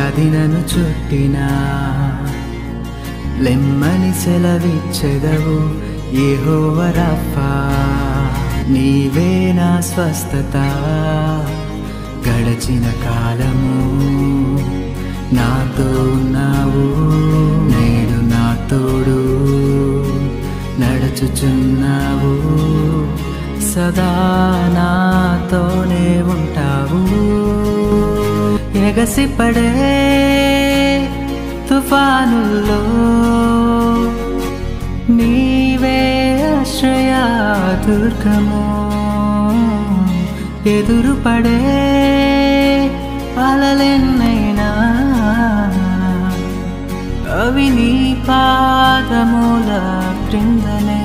వ్యాధి నన్ను చుట్టినా లెమ్మని సెలవిచ్చెదవు ఏహోవరఫా నీవే నా స్వస్థత గడచిన కాలము నాతో ఉన్నావు నేడు నా తోడు నడుచుచున్నావు సదా నాతోనే ఉంటావు ఎగసిపడే తుఫానుల్లో నీవే ఆశ్రయ దుర్గము ఎదురుపడే అలలెన్నైనా అవి నీ పాదముల క్రిందనే